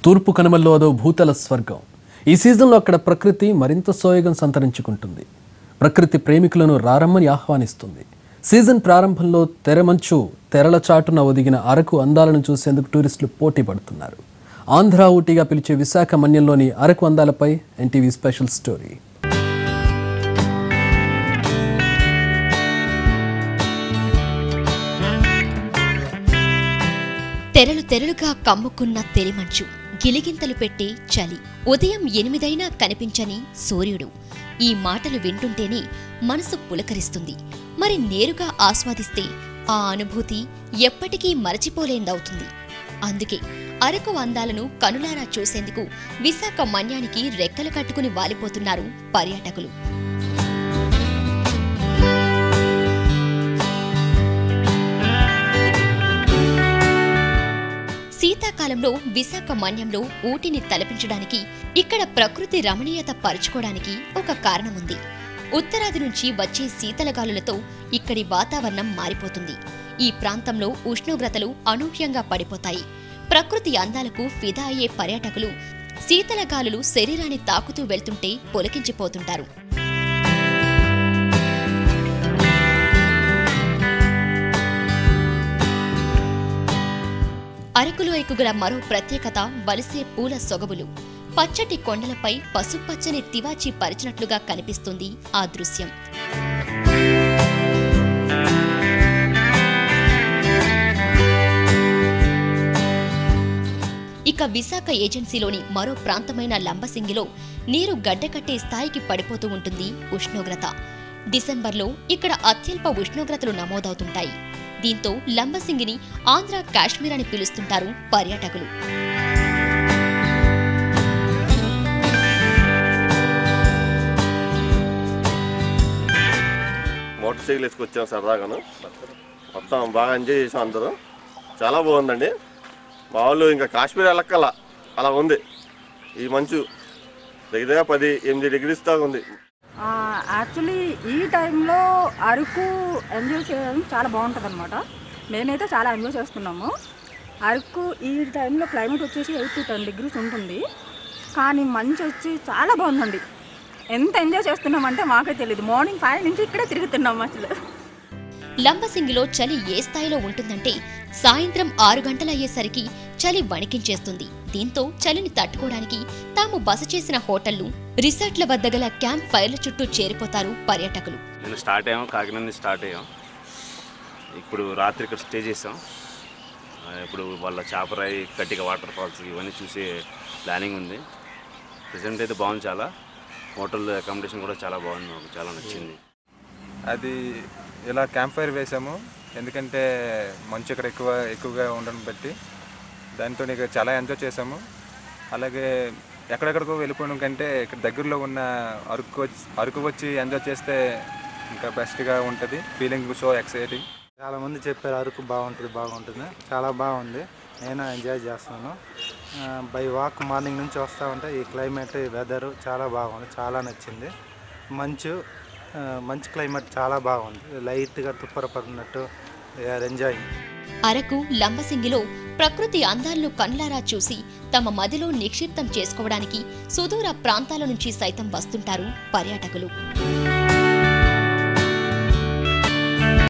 తూర్పు కనుమల్లో అదో భూతల స్వర్గం ఈ సీజన్లో అక్కడ ప్రకృతి మరింత సోయగం సంతరించుకుంటుంది ప్రకృతి ప్రేమికులను రారమ్మని ఆహ్వానిస్తుంది సీజన్ ప్రారంభంలో తెరమంచు తెరల చాటున ఒదిగిన అరకు అందాలను చూసేందుకు టూరిస్టులు పోటీ పడుతున్నారు ఆంధ్ర ఊటీగా పిలిచే విశాఖ మన్యంలోని అరకు అందాలపై ఎన్టీవీ స్పెషల్ స్టోరీ తెరలు తెరలుగా కమ్ముకున్న తెరిమంచు గిలిగింతలు పెట్టే చలి ఉదయం ఎనిమిదైనా కనిపించని సూర్యుడు ఈ మాటలు వింటుంటేనే మనసు పులకరిస్తుంది మరి నేరుగా ఆస్వాదిస్తే ఆ అనుభూతి ఎప్పటికీ మరచిపోలేందవుతుంది అందుకే అరకు అందాలను కనులారా చూసేందుకు విశాఖ మన్యానికి రెక్కలు కట్టుకుని వాలిపోతున్నారు పర్యాటకులు శీతాకాలంలో విశాఖ మన్యంలో ఊటిని తలపించడానికి ఇక్కడ ప్రకృతి రమణీయత పరుచుకోవడానికి ఒక కారణం ఉంది ఉత్తరాది నుంచి వచ్చే శీతలగాలులతో ఇక్కడి వాతావరణం మారిపోతుంది ఈ ప్రాంతంలో ఉష్ణోగ్రతలు అనూహ్యంగా పడిపోతాయి ప్రకృతి అందాలకు ఫిదా అయ్యే పర్యాటకులు శీతలగాలులు శరీరాన్ని తాకుతూ వెళ్తుంటే పొలకించిపోతుంటారు అరకులో ఎక్కుగల మరో ప్రత్యేకత వలిసే పూల సొగబులు పచ్చటి కొండలపై పసుపచ్చని తివాచి పరిచినట్లుగా కనిపిస్తుంది ఆ దృశ్యం ఇక విశాఖ ఏజెన్సీలోని మరో ప్రాంతమైన లంబసింగిలో నీరు గడ్డకట్టే స్థాయికి పడిపోతూ ఉంటుంది ఉష్ణోగ్రత డిసెంబర్లో ఇక్కడ అత్యల్ప ఉష్ణోగ్రతలు నమోదవుతుంటాయి దీంతో లంబసింగిని ఆంధ్ర కాశ్మీర్ అని పిలుస్తుంటారు పర్యాటకులు మోటార్ సైకిల్ వేసుకొచ్చాం సరదాగాను మొత్తం బాగా ఎంజాయ్ చేసాం అందరూ చాలా బాగుందండి మా వాళ్ళు ఇంకా కాశ్మీర్ వెళ్ళక్కల అలా ఉంది ఈ మంచు దగ్గర దగ్గర పది ఎనిమిది డిగ్రీస్ దాకా ఉంది యాక్చువల్లీ ఈ టైంలో అరకు ఎంజాయ్ చేయడం చాలా బాగుంటుంది అనమాట మేమైతే చాలా ఎంజాయ్ చేస్తున్నాము అరకు ఈ టైంలో క్లైమేట్ వచ్చేసి ఎయిట్ టు టెన్ డిగ్రీస్ ఉంటుంది కానీ మంచు వచ్చి చాలా బాగుందండి ఎంత ఎంజాయ్ చేస్తున్నామంటే మాకే తెలియదు మార్నింగ్ ఫైవ్ నుంచి ఇక్కడే తిరుగుతున్నాం అసలు లంబసింగిలో చలి ఏ స్థాయిలో ఉంటుందంటే సాయంత్రం ఆరు గంటలయ్యేసరికి చలి వణికించేస్తుంది దీంతో చలిని తట్టుకోవడానికి తాము బస చేసిన హోటళ్లు రిసార్ట్ల వద్ద గల క్యాంప్ ఫైర్ల చుట్టూ చేరిపోతారు పర్యాటకులు నేను స్టార్ట్ అయ్యాం కాకినాడ నుంచి స్టార్ట్ అయ్యాం ఇప్పుడు రాత్రి ఇక్కడ స్టే చేసాం ఆ, ఇప్పుడు వాళ్ళ చాపరాయి కట్టిక వాటర్ ఫాల్స్ ఇవన్నీ చూసే ప్లానింగ్ ఉంది ప్రజెంట్ అయితే బాగుంది చాలా హోటల్ అకామిడేషన్ కూడా చాలా బాగుంది మాకు చాలా నచ్చింది అది ఇలా క్యాంప్ ఫైర్ వేసాము ఎందుకంటే మంచు ఇక్కడ ఎక్కువ ఎక్కువగా ఉండడం బట్టి దాంతో ఇక చాలా ఎంజాయ్ చేసాము అలాగే ఎక్కడెక్కడికో వెళ్ళిపోవడం కంటే ఇక్కడ దగ్గరలో ఉన్న అరకు వచ్చి అరకు వచ్చి ఎంజాయ్ చేస్తే ఇంకా బెస్ట్గా ఉంటుంది ఫీలింగ్ సో ఎక్సైటింగ్ చాలా మంది చెప్పారు అరకు బాగుంటుంది బాగుంటుంది చాలా బాగుంది నేను ఎంజాయ్ చేస్తున్నాను బై వాక్ మార్నింగ్ నుంచి వస్తూ ఉంటే ఈ క్లైమేట్ ఈ వెదర్ చాలా బాగుంది చాలా నచ్చింది మంచు ఆ, మంచి క్లైమేట్ చాలా బాగుంది లైట్గా తుప్పర పడినట్టు ఆర్ ఎంజాయింగ్ అరకు లంబసింగిలో ప్రకృతి అందాలను కన్లారా చూసి తమ మదిలో నిక్షిప్తం చేసుకోవడానికి సుదూర ప్రాంతాల నుంచి సైతం వస్తుంటారు పర్యాటకులు